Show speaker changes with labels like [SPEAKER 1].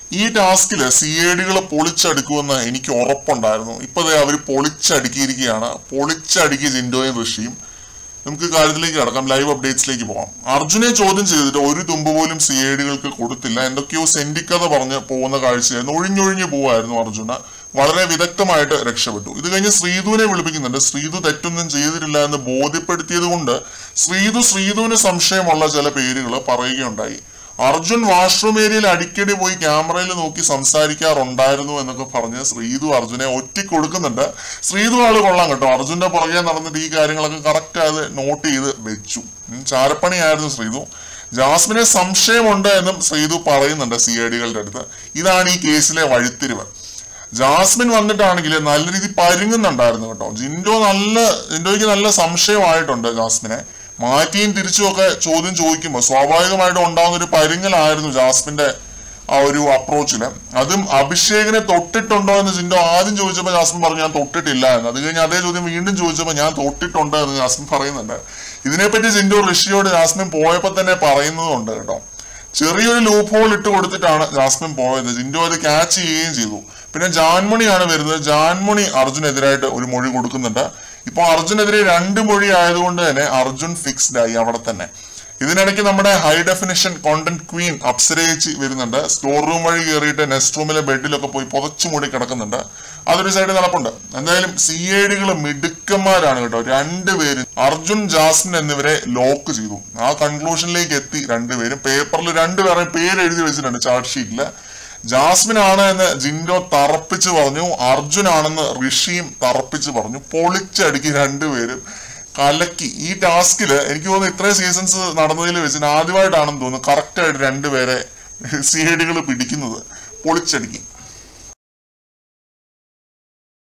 [SPEAKER 1] ഈ ടാസ്കില് C I ഡികളെ പൊളിച്ചടുക്കുമെന്ന് എനിക്ക് ഉറപ്പുണ്ടായിരുന്നു ഇപ്പൊ ദേ അവര് പൊളിച്ചടുക്കിയിരിക്കുകയാണ് പൊളിച്ചടുക്കി ജിൻഡോയും ഋഷിയും നമുക്ക് കാര്യത്തിലേക്ക് കടക്കാം ലൈവ് അപ്ഡേറ്റ്സിലേക്ക് പോകാം അർജുനെ ചോദ്യം ചെയ്തിട്ട് ഒരു തുമ്പ് പോലും സി ഐ ഡികൾക്ക് കൊടുത്തില്ല എന്തൊക്കെയോ സെന്റിക്കഥ പറഞ്ഞ് പോകുന്ന കാഴ്ചയായിരുന്നു ഒഴിഞ്ഞൊഴിഞ്ഞ് പോവായിരുന്നു അർജുന വളരെ വിദഗ്ധമായിട്ട് രക്ഷപ്പെട്ടു ഇത് കഴിഞ്ഞ് ശ്രീധുവിനെ വിളിപ്പിക്കുന്നുണ്ട് ശ്രീധു തെറ്റൊന്നും ചെയ്തിട്ടില്ല എന്ന് ബോധ്യപ്പെടുത്തിയത് കൊണ്ട് ശ്രീധു ശ്രീധുവിന് സംശയമുള്ള ചില പേരുകൾ പറയുകയുണ്ടായി അർജുൻ വാഷ്റൂം ഏരിയയിൽ അടിക്കടി പോയി ക്യാമറയിൽ നോക്കി സംസാരിക്കാറുണ്ടായിരുന്നു എന്നൊക്കെ പറഞ്ഞ് ശ്രീധു അർജുനെ ഒറ്റയ്ക്ക് കൊടുക്കുന്നുണ്ട് ശ്രീധു ആള് കൊള്ളാം കേട്ടോ അർജുന്റെ പുറകെ നടന്നിട്ട് ഈ കാര്യങ്ങളൊക്കെ കറക്റ്റ് ആയത് നോട്ട് ചെയ്ത് വെച്ചു ഉം, ചാരപ്പണിയായിരുന്നു ശ്രീധു ജാസ്മിനെ സംശയമുണ്ട് എന്നും ശ്രീധു പറയുന്നുണ്ട് സി ഐ ഡികളുടെ അടുത്ത് ഇതാണ് ഈ കേസിലെ വഴിത്തിരിവ് ജാസ്മിൻ വന്നിട്ടാണെങ്കിൽ നല്ല രീതിയിൽ പരുങ്ങുന്നുണ്ടായിരുന്നു കേട്ടോ ജിൻഡോ നല്ല ജിൻഡോയ്ക്ക് നല്ല സംശയമായിട്ടുണ്ട് ജാസ്മിനെ മാറ്റിയും തിരിച്ചുമൊക്കെ ചോദ്യം ചോദിക്കുമ്പോൾ സ്വാഭാവികമായിട്ടും ഉണ്ടാകുന്ന ഒരു പരുങ്ങലായിരുന്നു ജാസ്മിന്റെ ആ ഒരു അപ്രോച്ചില് അതും അഭിഷേകിനെ തൊട്ടിട്ടുണ്ടോ എന്ന് ജിൻഡോ ആദ്യം ചോദിച്ചപ്പോൾ ജാസ്മിൻ പറഞ്ഞു ഞാൻ തൊട്ടിട്ടില്ല എന്ന് അത് കഴിഞ്ഞ് അതേ ചോദ്യം വീണ്ടും ചോദിച്ചപ്പോൾ ഞാൻ തൊട്ടിട്ടുണ്ട് എന്ന് ജാസ്മിൻ പറയുന്നുണ്ട് ഇതിനെപ്പറ്റി ജിൻഡോ ഋഷിയോട് ജാസ്മിൻ പോയപ്പോൾ തന്നെ പറയുന്നതുണ്ട് കേട്ടോ ചെറിയൊരു ലൂപ്പ് ഹോൾ ഇട്ട് കൊടുത്തിട്ടാണ് ജാസ്മിൻ പോയത് ജിൻഡോ അത് ക്യാച്ച് ചെയ്യുകയും ചെയ്തു പിന്നെ ജാൻമണിയാണ് വരുന്നത് ജാൻമണി അർജുനെതിരായിട്ട് ഒരു മൊഴി കൊടുക്കുന്നുണ്ട് ഇപ്പൊ അർജുനെതിരെ രണ്ട് മൊഴി ആയതുകൊണ്ട് തന്നെ അർജുൻ ഫിക്സ്ഡ് ആയി അവിടെ തന്നെ ഇതിനിടയ്ക്ക് നമ്മുടെ ഹൈ ഡെഫിനിഷൻ കോണ്ടന്റ് ക്വീൻ അപ്സരയിച്ച് വരുന്നുണ്ട് സ്റ്റോർ റൂം വഴി കയറിയിട്ട് നെക്സ്റ്റ് റൂമിലെ ബെഡിലൊക്കെ പോയി പുതച്ചു മൂടി കിടക്കുന്നുണ്ട് അതൊരു സൈഡിൽ നടപ്പുണ്ട് എന്തായാലും സി ഐ ഡികൾ മിടുക്കന്മാരാണ് കേട്ടോ രണ്ടുപേരും അർജുൻ ജാസ്മിൻ എന്നിവരെ ലോക്ക് ചെയ്തു ആ കൺക്ലൂഷനിലേക്ക് എത്തി രണ്ടുപേരും പേപ്പറിൽ രണ്ടുപേരെ പേര് എഴുതി വെച്ചിട്ടുണ്ട് ചാർട്ട് ഷീറ്റില് ജാസ്മിൻ ആണ് എന്ന് ജിൻഡോ തറപ്പിച്ച് പറഞ്ഞു അർജുൻ ആണെന്ന് ഋഷിയും തറപ്പിച്ച് പറഞ്ഞു പൊളിച്ചടുക്കി രണ്ടുപേരും കലക്കി ഈ ടാസ്കില് എനിക്ക് തോന്നുന്നു ഇത്രയും സീസൺസ് നടന്നതിൽ വെച്ചിട്ട് ആദ്യമായിട്ടാണെന്ന് തോന്നുന്നു കറക്റ്റ് ആയിട്ട് രണ്ടുപേരെ സി ഐ ഡികൾ പിടിക്കുന്നത് പൊളിച്ചടുക്കി